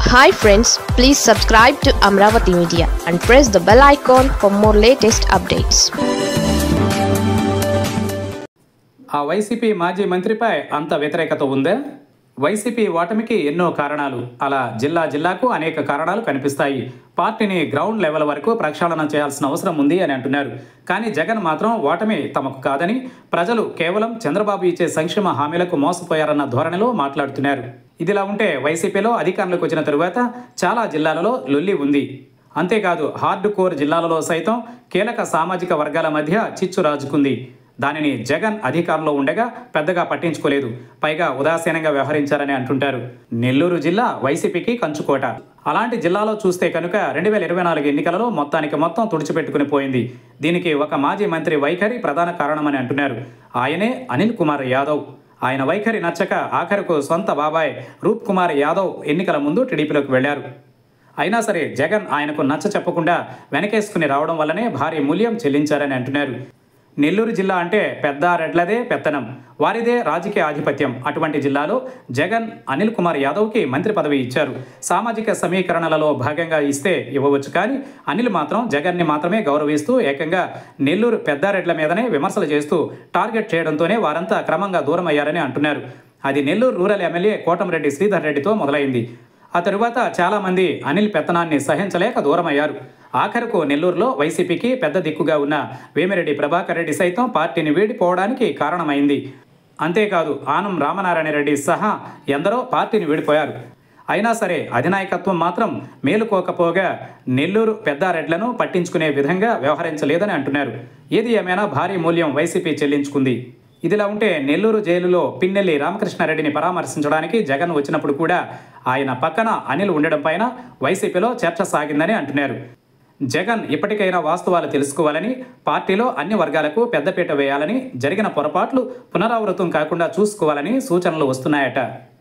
hi friends please subscribe to Amaravati media and press the bell icon for more latest updates ఆ YCP మాజీ మంత్రిపై అంత వ్యతిరేకత ఉందా వైసీపీ ఓటమికి ఎన్నో కారణాలు అలా జిల్లా జిల్లాకు అనేక కారణాలు కనిపిస్తాయి పార్టీని గ్రౌండ్ లెవెల్ వరకు ప్రక్షాళన చేయాల్సిన అవసరం ఉంది అని అంటున్నారు కానీ జగన్ మాత్రం ఓటమి తమకు కాదని ప్రజలు కేవలం చంద్రబాబు ఇచ్చే సంక్షేమ హామీలకు మోసపోయారన్న ధోరణిలో మాట్లాడుతున్నారు ఇదిలా ఉంటే వైసీపీలో అధికారంలోకి వచ్చిన తరువాత చాలా జిల్లాలలో లొల్లి ఉంది అంతేకాదు హార్డ్ కోర్ జిల్లాలలో సైతం కీలక సామాజిక వర్గాల మధ్య చిచ్చు రాజుకుంది దానిని జగన్ అధికారంలో ఉండగా పెద్దగా పట్టించుకోలేదు పైగా ఉదాసీనంగా వ్యవహరించారని అంటుంటారు నెల్లూరు జిల్లా వైసీపీకి కంచుకోట అలాంటి జిల్లాలో చూస్తే కనుక రెండు వేల ఇరవై నాలుగు ఎన్నికలలో మొత్తానికి మొత్తం తుడిచిపెట్టుకుని పోయింది దీనికి ఒక మాజీ మంత్రి వైఖరి ప్రధాన కారణమని అంటున్నారు ఆయనే అనిల్ కుమార్ యాదవ్ ఆయన వైఖరి నచ్చక ఆఖరుకు సొంత బాబాయ్ రూప్ కుమార్ యాదవ్ ఎన్నికల ముందు టీడీపీలోకి వెళ్లారు అయినా సరే జగన్ ఆయనకు నచ్చ చెప్పకుండా వెనకేసుకుని రావడం వల్లనే భారీ మూల్యం చెల్లించారని అంటున్నారు నెల్లూరు జిల్లా అంటే పెద్ద రెడ్లదే పెత్తనం వారిదే రాజకీయ ఆధిపత్యం అటువంటి జిల్లాలో జగన్ అనిల్ కుమార్ యాదవ్కి మంత్రి పదవి ఇచ్చారు సామాజిక సమీకరణలలో భాగంగా ఇస్తే ఇవ్వవచ్చు కానీ అనిల్ మాత్రం జగన్ని మాత్రమే గౌరవిస్తూ ఏకంగా నెల్లూరు పెద్దారెడ్ల మీదనే విమర్శలు చేస్తూ టార్గెట్ చేయడంతోనే వారంతా క్రమంగా దూరం అయ్యారని అంటున్నారు అది నెల్లూరు రూరల్ ఎమ్మెల్యే కోటంరెడ్డి శ్రీధర్ రెడ్డితో మొదలైంది ఆ తరువాత చాలామంది అనిల్ పెత్తనాన్ని సహించలేక దూరమయ్యారు ఆఖరుకు నెల్లూరులో వైసీపీకి పెద్ద దిక్కుగా ఉన్న వేమిరెడ్డి ప్రభాకర్ రెడ్డి సైతం పార్టీని వీడిపోవడానికి కారణమైంది అంతేకాదు ఆనం రామనారాయణ రెడ్డి సహా ఎందరో పార్టీని వీడిపోయారు అయినా సరే అధినాయకత్వం మాత్రం మేలుకోకపోగా నెల్లూరు పెద్దారెడ్లను పట్టించుకునే విధంగా వ్యవహరించలేదని అంటున్నారు ఏది ఏమైనా భారీ మూల్యం వైసీపీ చెల్లించుకుంది ఇదిలా ఉంటే నెల్లూరు జైలులో పిన్నెల్లి రామకృష్ణారెడ్డిని పరామర్శించడానికి జగన్ వచ్చినప్పుడు కూడా ఆయన పక్కన అనిల్ ఉండడం పైన వైసీపీలో చర్చ సాగిందని అంటున్నారు జగన్ ఇప్పటికైనా వాస్తవాలు తెలుసుకోవాలని పార్టీలో అన్ని వర్గాలకు పెద్దపీట వేయాలని జరిగిన పొరపాట్లు పునరావృతం కాకుండా చూసుకోవాలని సూచనలు వస్తున్నాయట